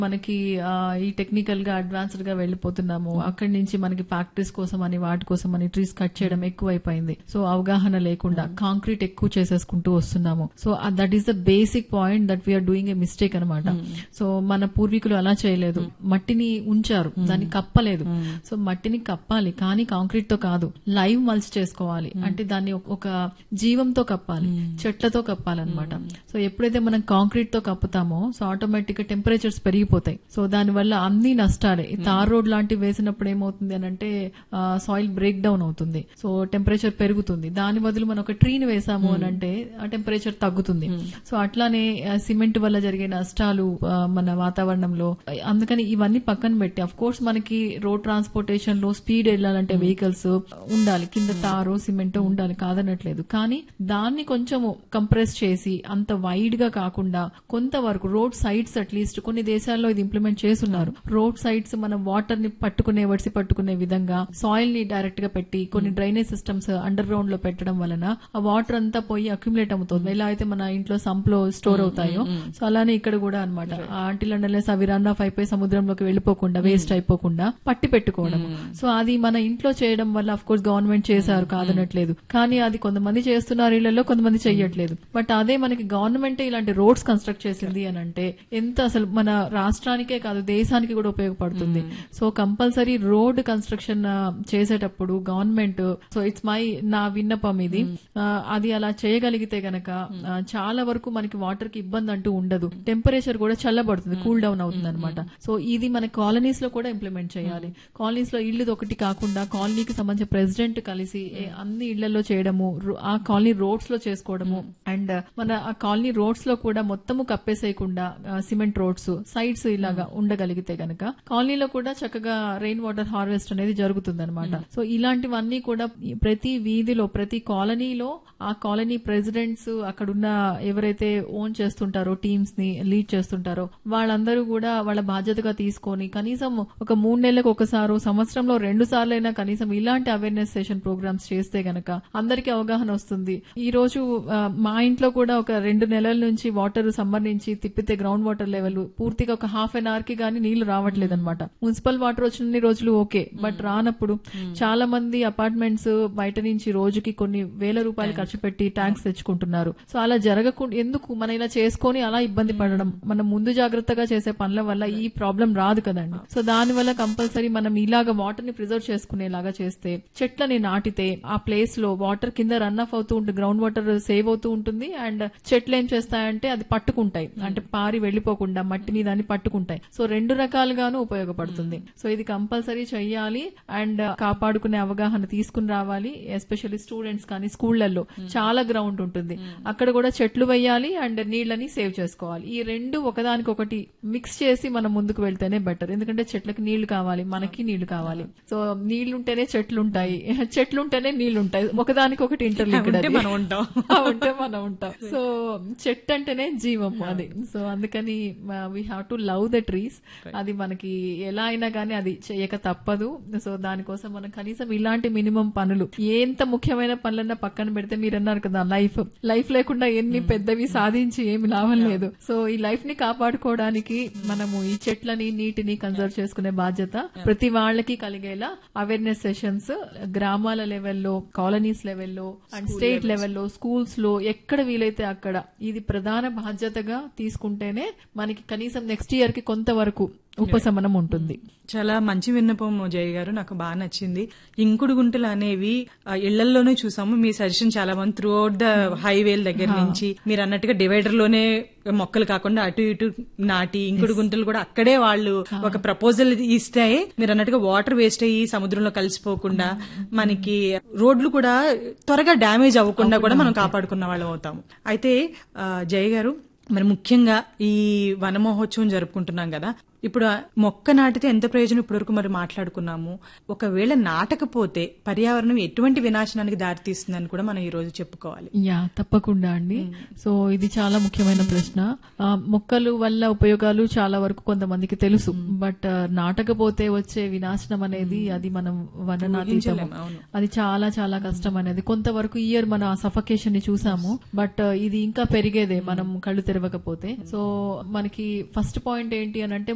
మనకి ఆ, ఈ టెక్నికల్ గా అడ్వాన్స్డ్ గా వెళ్ళిపోతున్నాము అక్కడి నుంచి మనకి ఫ్యాక్టరీస్ కోసం అని వాటి కోసం అని ట్రీస్ కట్ చేయడం ఎక్కువైపోయింది సో అవగాహన లేకుండా కాంక్రీట్ ఎక్కువ చేసేసుకుంటూ వస్తున్నాము so that is the basic point that we're doing a mistake అనమాట సో మన పూర్వీకులు అలా చేయలేదు మట్టిని ఉంచారు దాన్ని కప్పలేదు సో మట్టిని కప్పాలి కానీ కాంక్రీట్ తో కాదు లైవ్ మల్చ్ చేసుకోవాలి అంటే దాన్ని ఒక- ఒక జీవంతో కప్పాలి చెట్లతో కప్పాలన్నమాట సో ఎప్పుడైతే మనం కాంక్రీట్ తో కప్పుతామో సో ఆటోమేటిక్ గా టెంపరేచర్స్ పెరిగిపోతాయి సో దాని వల్ల అన్ని నష్టాలే ఈ తార్ రోడ్ లాంటివి వేసినప్పుడు ఏమవుతుంది అని అంటే సాయిల్ బ్రేక్ డౌన్ అవుతుంది సో టెంపరేచర్ పెరుగుతుంది దాని బదులు మనం ఒక ట్రీని వేసాము అని అంటే ఆ టెంపరేచర్ తగ్గుతుంది సో అట్లానే సిమెంట్ వల్ల జరిగే నష్టాలు ఆ, మన వాతావరణంలో అందుకని ఇవన్నీ పక్కన పెట్టి అఫ్ కోర్స్ మనకి రోడ్ ట్రాన్స్పోర్టేషన్ లో స్పీడ్ వెళ్ళాలంటే వెహికల్స్ ఉండాలి కింద తారు సిమెంట్ ఉండాలి కాదనట్లేదు కానీ దాన్ని కొంచెం కంప్రెస్ చేసి అంత వైడ్ గా కాకుండా కొంతవరకు రోడ్ సైడ్స్ అట్లీస్ట్ కొన్ని దేశాల్లో ఇది ఇంప్లిమెంట్ చేస్తున్నారు రోడ్ సైడ్స్ మనం వాటర్ ని పట్టుకునే వడిసి పట్టుకునే విధంగా సాయిల్ ని డైరెక్ట్ గా పెట్టి కొన్ని డ్రైనేజ్ సిస్టమ్స్ అండర్ గ్రౌండ్ లో పెట్టడం వలన ఆ వాటర్ అంతా పోయి అక్యుములేట్ అవుతుంది ఎలా అయితే మన ఇంట్లో సంప్ లో స్టోర్ అవుతాయో సో అలానే ఇక్కడ కూడా అనమాట ఆంటిల్ అండర్లెస్ అవి రన్ ఆఫ్ అయిపోయి సముద్రంలోకి వెళ్ళిపోకుండా వేస్ట్ అయిపోకుండా పట్టి పెట్టుకోవడం సో అది మన ఇంట్లో చేయడం వల్ల అఫ్ కోర్స్ గవర్నమెంట్ చేశారు కాదనట్లేదు కానీ అది కొంతమంది చేస్తున్నారు ఇళ్లలో కొంతమంది చెయ్యట్లేదు బట్ అదే మనకి గవర్నమెంట్ ఇలాంటి రోడ్స్ కన్స్ట్రక్ట్ చేసింది అని అంటే ఎంత అసలు మన రాష్ట్రానికే కాదు దేశానికి కూడా ఉపయోగపడుతుంది సో కంపల్సరీ రోడ్ కన్స్ట్రక్షన్ చేసేటప్పుడు గవర్నమెంట్ సో ఇట్స్ మై నా విన్నపం ఇది ఆ, అది అలా చేయగలిగితే గనక ఆ, చాలా వరకు మనకి వాటర్ కి ఇబ్బంది అంటూ ఉండదు టెంపరేచర్ కూడా చల్లబడుతుంది కూల్ డౌన్ అవుతుంది అనమాట సో ఇది మన కాలనీస్ లో కూడా ఇంప్లిమెంట్ చేయాలి కాలనీస్ లో ఇల్లు ఒకటి కాకుండా కాలనీకి సంబంధించిన ప్రెసిడెంట్ కలిసి ఏ, అన్ని ఇళ్లలో చేయడము రో- ఆ కాలనీ రోడ్స్ లో చేసుకోవడము అండ్ మన ఆ కాలనీ రోడ్స్ లో కూడా మొత్తము కప్పేసేయకుండా సిమెంట్ రోడ్స్ సైడ్స్ ఇలాగా ఉండగలిగితే గనక కాలనీలో కూడా చక్కగా రెయిన్ వాటర్ హార్వెస్ట్ అనేది జరుగుతుంది అనమాట సో ఇలాంటివన్నీ కూడా ఈ ప్రతి వీధిలో ప్రతి కాలనీలో ఆ కాలనీ ప్రెసిడెంట్స్ అక్కడున్న ఎవరైతే ఓన్ చేస్తుంటారో టీమ్స్ ని లీడ్ చేస్తుంటారో వాళ్ళందరూ కూడా వాళ్ళ బాధ్యతగా తీసుకొని కనీసం ఒక మూడు నెలలకు ఒకసారి సంవత్సరంలో రెండు సార్లు అయినా కనీసం ఇలాంటి అవేర్నెస్ సెషన్ ప్రోగ్రామ్స్ చేస్తే గనక అందరికీ అవగాహన వస్తుంది ఈ రోజు ఆ, మా ఇంట్లో కూడా ఒక రెండు నెలల నుంచి వాటర్ సమ్మర్ నుంచి తిప్పితే గ్రౌండ్ వాటర్ లెవెల్ పూర్తిగా ఒక హాఫ్ అన్ అవర్ కి గానీ నీళ్లు రావట్లేదు అనమాట మున్సిపల్ వాటర్ వచ్చిన రోజులు ఓకే బట్ రానప్పుడు చాలా మంది అపార్ట్మెంట్స్ బయట నుంచి రోజుకి కొన్ని వేల రూపాయలు ఖర్చు పెట్టి ట్యాంక్స్ తెచ్చుకుంటున్నారు సో అలా జరగకుండా ఎందుకు మనం ఇలా చేసుకొని అలా ఇబ్బంది పడడం మనం ముందు జాగ్రత్తగా చేసే పనుల వల్ల ఈ ప్రాబ్లం రాదు కదండి సో దాని వల్ల కంపల్సరీ మనం ఇలాగ వాటర్ ని ప్రిజర్వ్ చేసుకునేలాగా చేస్తే చెట్లని నాటితే ఆ ప్లేస్ లో వాటర్ కింద రన్ ఆఫ్ అవుతూ ఉంటుంది గ్రౌండ్ వాటర్ సేవ్ అవుతూ ఉంటుంది అండ్ చెట్లు ఏం చేస్తాయంటే అది పట్టుకుంటాయి అంటే పారి వెళ్లిపోకుండా మట్టిని దాన్ని పట్టుకుంటాయి సో రెండు రకాలుగాను ఉపయోగపడుతుంది సో ఇది కంపల్సరీ చెయ్యాలి అండ్ కాపాడుకునే అవగాహన తీసుకుని రావాలి ఎస్పెషల్లీ స్టూడెంట్స్ కానీ స్కూళ్లలో చాలా గ్రౌండ్ ఉంటుంది అక్కడ కూడా చెట్లు వేయాలి అండ్ నీళ్ళని సేవ్ చేసుకోవాలి ఈ రెండు ఒకదానికొకటి మిక్స్ చేసి మనం ముందుకు వెళ్తేనే బెటర్ ఎందుకంటే చెట్లకి నీళ్లు కావాలి మనకి నీళ్లు కావాలి సో నీళ్లుంటేనే చెట్లు ఉంటాయి చెట్లు ఉంటేనే నీళ్లు ఉంటాయి ఒకదానికొకటి ఇంటర్లింక్డ్ ఉంటే మనం ఉంటాం. ఉంటే మనం ఉంటాం సో చెట్టు అంటేనే జీవం అది సో అందుకని we have to love the trees అది మనకి ఎలా అయినా కానీ అది చేయక తప్పదు సో దానికోసం మనం కనీసం ఇలాంటి మినిమం పనులు ఎంత ముఖ్యమైన పనులన్నా పక్కన పెడితే మీరు అన్నారు కదా లైఫ్ లైఫ్ లేకుండా ఎన్ని పెద్దవి సాధించి ఏమి లాభం లేదు సో ఈ లైఫ్ ని కాపాడుకోవడానికి మనము ఈ చెట్లని నీటిని కన్సర్వ్ చేసుకునే బాధ్యత ప్రతి వాళ్ళకి కలిగేలా అవేర్నెస్ సెషన్స్ గ్రామాల లెవెల్లో కాలనీస్ లెవెల్లో అండ్ స్టేట్ లెవెల్లో స్కూల్స్ లో ఎక్కడ వీలైతే అక్కడ ఇది ప్రధాన బాధ్యతగా తీసుకుంటేనే మనకి కనీసం నెక్స్ట్ ఇయర్ కి కొంతవరకు ఉపశమనం ఉంటుంది చాలా మంచి విన్నపం జయ గారు నాకు బాగా నచ్చింది ఇంకుడు గుంటలు అనేవి ఆ, ఇళ్లల్లోనే చూసాము మీ సజెషన్ చాలా మంది త్రూ అవుట్ ద హైవేల దగ్గర నుంచి మీరు అన్నట్టుగా డివైడర్ లోనే మొక్కలు కాకుండా అటు ఇటు నాటి ఇంకుడు గుంటలు కూడా అక్కడే వాళ్ళు ఒక ప్రపోజల్ ఇస్తే మీరు అన్నట్టుగా వాటర్ వేస్ట్ అయ్యి సముద్రంలో కలిసిపోకుండా మనకి రోడ్లు కూడా త్వరగా డ్యామేజ్ అవ్వకుండా కూడా మనం కాపాడుకున్న వాళ్ళం అవుతాము అయితే ఆ, జయ గారు మరి ముఖ్యంగా ఈ వన మహోత్సవం జరుపుకుంటున్నాం కదా ఇప్పుడు ఆ మొక్క నాటితే ఎంత ప్రయోజనం ఇప్పటివరకు మరి మాట్లాడుకున్నాము ఒకవేళ నాటకపోతే పర్యావరణం ఎటువంటి వినాశనానికి దారితీస్తుందని కూడా మనం ఈ రోజు చెప్పుకోవాలి యా తప్పకుండా అండి సో ఇది చాలా ముఖ్యమైన ప్రశ్న ఆ, మొక్కలు వల్ల ఉపయోగాలు చాలా వరకు కొంతమందికి తెలుసు బట్ ఆ, నాటకపోతే వచ్చే వినాశనం అనేది అది మనం వర్ణనాతీతము అది చాలా చాలా కష్టం అనేది కొంతవరకు ఇయర్ మన సఫకేషన్ ని చూసాము బట్ ఇది ఇంకా పెరిగేదే మనం కళ్ళు తెరవకపోతే సో మనకి ఫస్ట్ పాయింట్ ఏంటి అని అంటే